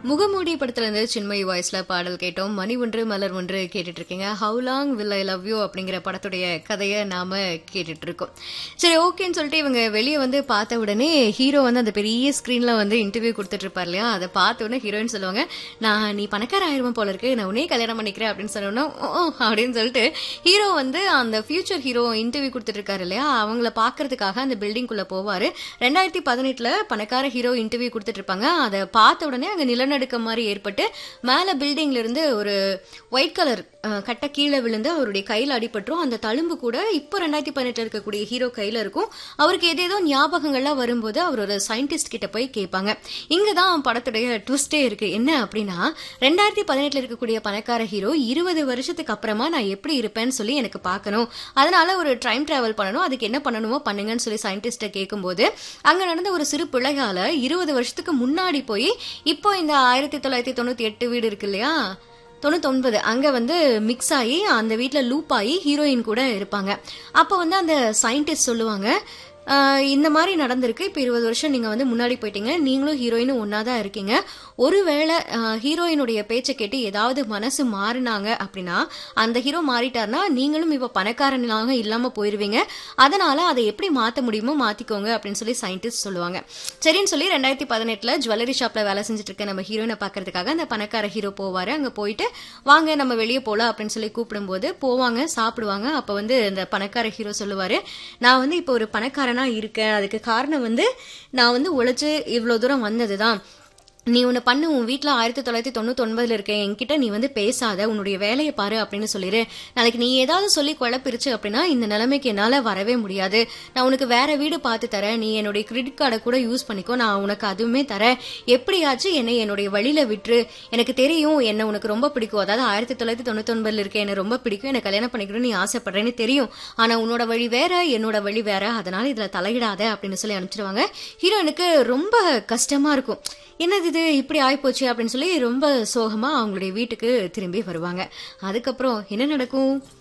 முகமூடி படத்துல இருந்து சின்மயி வாய்ஸ்ல பாடல் கேட்டோம் மணி ஒன்று மலர் ஒன்று கேட்டுட்டு இருக்கீங்க how long will I love you அப்படிங்கிற படத்துடைய கதையை நாம கேட்டுட்டு இருக்கோம் சரி ஓகேன்னு சொல்லிட்டு இவங்க வெளியே வந்து பார்த்த உடனே ஹீரோ வந்து அந்த பெரிய ஸ்கிரீன்ல வந்து இன்டர்வியூ கொடுத்துட்டு இருப்பார் இல்லையா அதை பார்த்த உடனே ஹீரோயின் சொல்லுவாங்க நான் நீ பணக்கார ஆயிரம் போல இருக்கு நான் உன்னே கல்யாணம் பண்ணிக்கிறேன் அப்படின்னு சொன்னோன்னா ஓ அப்படின்னு சொல்லிட்டு ஹீரோ வந்து அந்த ஃபியூச்சர் ஹீரோ இன்டர்வியூ கொடுத்துட்டு இருக்காரு இல்லையா அவங்கள பாக்குறதுக்காக அந்த பில்டிங்குள்ள போவாரு ரெண்டாயிரத்தி பதினெட்டுல பணக்கார ஹீரோ இன்டர்வியூ கொடுத்துட்டு இருப்பாங்க அதை பார்த்த உடனே அங்க நிலநடுக்கம் மாதிரி ஏற்பட்டு மேல பில்டிங்ல இருந்து ஒரு ஒயிட் கலர் கட்ட கீழே விழுந்து அவருடைய கையில அடிபட்டுரும் அந்த தழும்பு கூட இப்போ ரெண்டாயிரத்தி பதினெட்டுல இருக்கக்கூடிய ஹீரோ கையில இருக்கும் அவருக்கு ஏதேதோ ஞாபகங்கள்லாம் வரும்போது அவர் ஒரு சயின்டிஸ்ட் கிட்ட போய் கேட்பாங்க இங்கதான் படத்துடைய ட்விஸ்டே இருக்கு என்ன அப்படின்னா ரெண்டாயிரத்தி பதினெட்டுல இருக்கக்கூடிய பணக்கார ஹீரோ இருபது வருஷத்துக்கு அப்புறமா நான் எப்படி இருப்பேன்னு சொல்லி எனக்கு பார்க்கணும் அதனால ஒரு டைம் டிராவல் பண்ணணும் அதுக்கு என்ன பண்ணணுமோ பண்ணுங்கன்னு சொல்லி சயின்டிஸ்ட கேட்கும்போது அங்க நடந்த ஒரு சிறு பிள்ளைகால இருபது வருஷத்துக்கு முன்னாடி போய் இப்போ இந்த ஆயிரத்தி தொள்ளாயிரத்தி தொண்ணூத்தி எட்டு வீடு இருக்கு இல்லையா தொண்ணூத்தொன்பது அங்க வந்து மிக்ஸ் ஆகி அந்த வீட்ல லூப் ஆகி ஹீரோயின் கூட இருப்பாங்க அப்ப வந்து அந்த சயின்டிஸ்ட் சொல்லுவாங்க ஆஹ் இந்த மாதிரி நடந்திருக்கு இப்போ இருபது வருஷம் நீங்கள் வந்து முன்னாடி போயிட்டீங்க நீங்களும் ஹீரோயினும் ஒன்றா தான் இருக்கீங்க ஒருவேளை ஆஹ் ஹீரோயினுடைய பேச்சை கேட்டு ஏதாவது மனசு மாறினாங்க அப்படின்னா அந்த ஹீரோ மாறிட்டார்னா நீங்களும் இப்போ பணக்காரனாக இல்லாமல் போயிடுவீங்க அதனால அதை எப்படி மாற்ற முடியுமோ மாற்றிக்கோங்க அப்படின்னு சொல்லி சயின்டிஸ்ட் சொல்லுவாங்க சரின்னு சொல்லி ரெண்டாயிரத்தி பதினெட்டில் ஜுவல்லரி ஷாப்பில் வேலை செஞ்சுட்டு இருக்க நம்ம ஹீரோயினை பார்க்கறதுக்காக அந்த பணக்கார ஹீரோ போவார் அங்கே போயிட்டு வாங்க நம்ம வெளியே போகலாம் அப்படின்னு சொல்லி கூப்பிடும்போது போவாங்க சாப்பிடுவாங்க அப்போ வந்து இந்த பணக்கார ஹீரோ சொல்லுவார் நான் வந்து இப்போ ஒரு பணக்காரன் பணக்காரனா இருக்கேன் அதுக்கு காரணம் வந்து நான் வந்து உழைச்சு இவ்வளோ தூரம் வந்தது தான் நீ உன்னை பண்ணு உன் வீட்டில் ஆயிரத்தி தொள்ளாயிரத்தி தொண்ணூத்தி ஒன்பதுல இருக்கேன் என்கிட்ட நீ வந்து பேசாத உன்னுடைய வேலையை பாரு அப்படின்னு சொல்லிடு நாளைக்கு நீ ஏதாவது சொல்லி குழப்பிருச்சு அப்படின்னா இந்த நிலைமைக்கு என்னால் வரவே முடியாது நான் உனக்கு வேற வீடு பார்த்து தரேன் நீ என்னுடைய கிரெடிட் கார்டை கூட யூஸ் பண்ணிக்கோ நான் உனக்கு அதுவுமே தரேன் எப்படியாச்சும் என்னை என்னுடைய வழியில விட்டுரு எனக்கு தெரியும் என்ன உனக்கு ரொம்ப பிடிக்கும் அதாவது ஆயிரத்தி தொள்ளாயிரத்தி தொண்ணூத்தி ஒன்பதுல இருக்கேன் எனக்கு ரொம்ப பிடிக்கும் என்ன கல்யாணம் பண்ணிக்கணும்னு நீ ஆசைப்படுறேன்னு தெரியும் ஆனா உன்னோட வழி வேற என்னோட வழி வேற அதனால இதுல தலையிடாத அப்படின்னு சொல்லி அனுப்பிச்சிருவாங்க ஹீரோயினுக்கு ரொம்ப கஷ்டமா இருக்கும் என்னது இது இப்படி ஆயிப்போச்சு அப்படின்னு சொல்லி ரொம்ப சோகமா அவங்களுடைய வீட்டுக்கு திரும்பி வருவாங்க அதுக்கப்புறம் என்ன நடக்கும்